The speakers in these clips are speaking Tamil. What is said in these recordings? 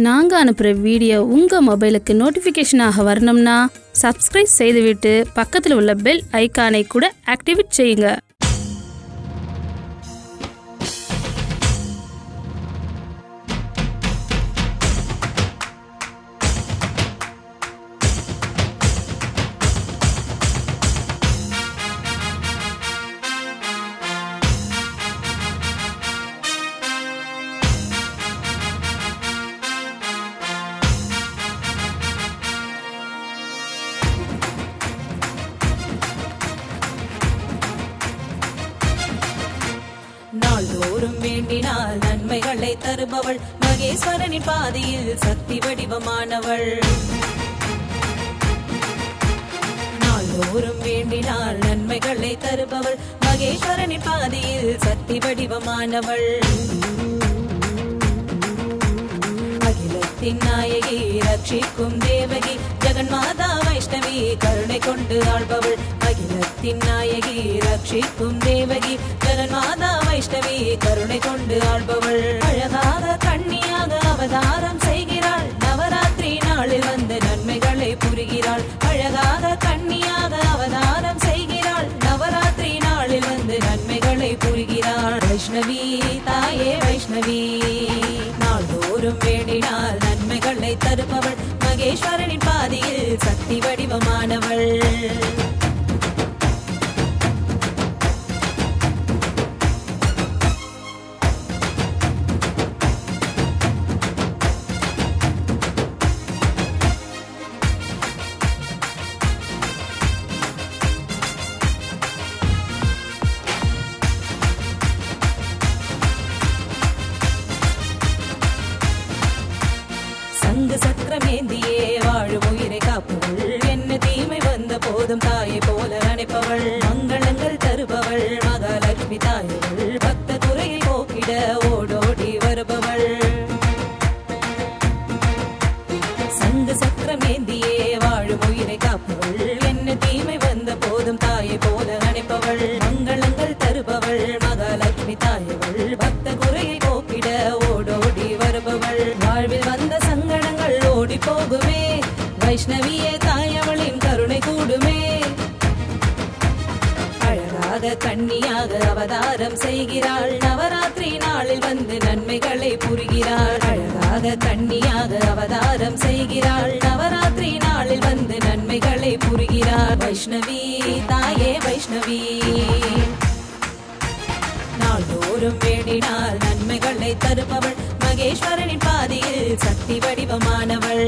நாங்கள் அனுப்புகிற வீடியோ உங்கள் மொபைலுக்கு நோட்டிஃபிகேஷனாக வரணும்னா சப்ஸ்கிரைப் செய்துவிட்டு பக்கத்தில் உள்ள பெல் ஐகானை கூட ஆக்டிவேட் செய்யுங்க நாள்தோறும் வேண்டினால் நன்மைகளை தருபவள் மகேஸ்வரனின் பாதையில் சக்தி வடிவமானவள் நாள்தோறும் வேண்டினால் நன்மைகளை தருபவள் மகேஸ்வரனின் பாதையில் சக்தி வடிவமானவள் அகிலத்தின் நாயகி ரட்சிக்கும் தேவகி ஜெகன்மாதா வைஷ்ணவி கருணை கொண்டு ஆள்பவள் அகிலத்தின் நாயகி ரட்சிக்கும் தேவகி ஜெகன்மாதா வைஷ்ணவி கருணை கொண்டு ஆள்பவள் அழகாக கண்ணியாக அவதாரம் செய்கிறாள் நவராத்திரி நாளில் வந்து நன்மைகளை புரிகிறாள் அழகாக கண்ணியாக அவதாரம் செய்கிறாள் நவராத்திரி நாளில் வந்து நன்மைகளை புரிகிறாள் வைஷ்ணவி தாயே வைஷ்ணவி நாள்தோறும் வேண்டினால் நன்மைகளை தருபவள் மகேஸ்வரனின் பாதையில் சக்தி வடிவமானவள் சங்கு சக்கரமேந்தியே வாழும் உயிரை காப்பவள் என்ன தீமை வந்த போதும் தாயை போல நினைப்பவள் மங்களங்கள் தருபவள் மகாலட்சுமி தாயவள் பக்த குறையை போக்கிட ஓடோடி வருபவள் சங்கு சக்கரமேந்தியே வாழும் உயிரை காப்பவள் என்ன தீமை வந்த போதும் தாயை போல நினைப்பவள் மங்களங்கள் தருபவள் மகாலட்சுமி தாயவள் பக்த குறையை போக்கிட ஓடோடி வருபவள் வாழ்வில் வந்த சங்கடங்கள் ஓடி போகுமே வைஷ்ணவியே தாயவளின் கருணை கூடுமே அழகாக கண்ணியாக அவதாரம் செய்கிறாள் நவராத்திரி நாளில் வந்து நன்மைகளை புரிகிறாள் அழகாக கண்ணியாக அவதாரம் செய்கிறாள் நவராத்திரி நாளில் வந்து நன்மைகளை புரிகிறாள் வைஷ்ணவி தாயே வைஷ்ணவி நாள்தோறும் வேண்டினால் நன்மைகளை தருபவள் மகேஸ்வரனின் பாதையில் சக்தி வடிவமானவள்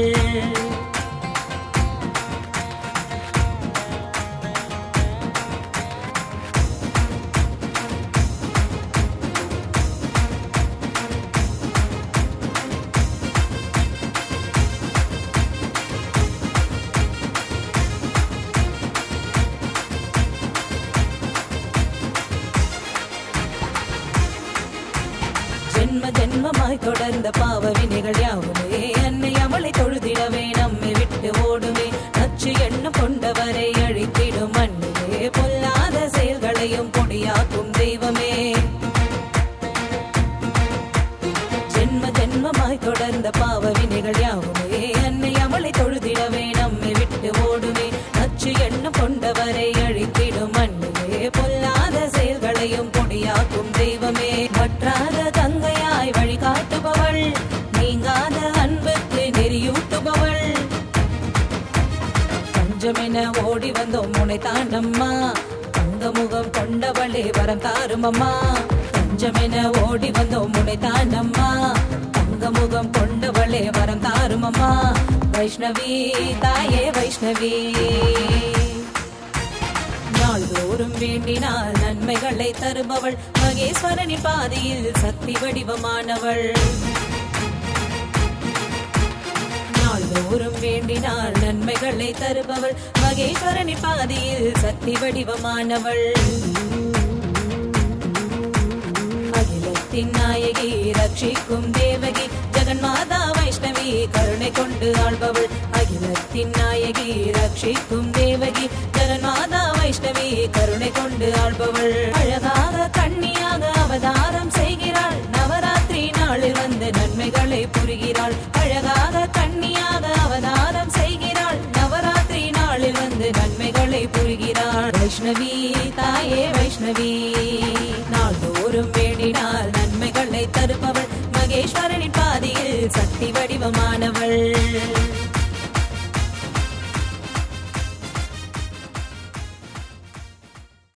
ஜென்ம ஜென்மமாய் தொடர்ந்த பாவ வினைகள் யாவுமே அன்னை அவளை தொழுதிடவே நம்மை விட்டு ஓடுமே நச்சு எண்ணம் கொண்டவரை அழித்திடும் அன்னையே பொல்லாத செயல்களையும் பொடியாக்கும் தெய்வமே ஜென்ம ஜென்மமாய் தொடர்ந்த பாவ வினைகள் யாவுமே அன்னை அவளை தொழுதிடவே நம்மை விட்டு ஓடுமே நச்சு எண்ணம் கொண்டவரை அழித்திடும் அன்னையே பொல்லாத செயல்களையும் பொடியாக்கும் தெய்வமே வற்றாத கங்கையாய் வழிகாட்டுபவள் நீங்காத அன்புக்கு நெறியூட்டுபவள் பஞ்சமென ஓடி வந்தோம் முனை தாண்டம்மா தங்க முகம் கொண்டவளே வரம் தாரும் அம்மா பஞ்சமென ஓடி வந்தோம் முனை தாண்டம்மா தங்க முகம் கொண்டவளே வரம் தாரும் அம்மா வைஷ்ணவி தாயே வைஷ்ணவி நாள்தோறும் வேண்டினால் நன்மைகளை தருபவள் மகேஸ்வரனின் பாதையில் சக்தி வடிவமானவள் நாள்தோறும் வேண்டினால் நன்மைகளை தருபவள் மகேஸ்வரனின் பாதையில் சக்தி வடிவமானவள் அகிலத்தின் நாயகி ரட்சிக்கும் தேவகி ஜெகன்மாதா வைஷ்ணவி கருணை கொண்டு ஆள்பவள் அகிலத்தின் நாயகி ரட்சிக்கும் தேவகி ஜெகன்மாதா வைஷ்ணவி கருணை கொண்டு ஆள்பவள் அழகாக கண்ணியாக அவதாரம் செய்கிறாள் நவராத்திரி நாளில் வந்து நன்மைகளை புரிகிறாள் அழகாக கண்ணியாக அவதாரம் செய்கிறாள் நவராத்திரி நாளில் வந்து நன்மைகளை புரிகிறாள் வைஷ்ணவி தாயே வைஷ்ணவி நாள்தோறும் வேண்டினால் நன்மைகளை தருபவள் மகேஸ்வரனின் பாதையில் சக்தி வடிவமானவள்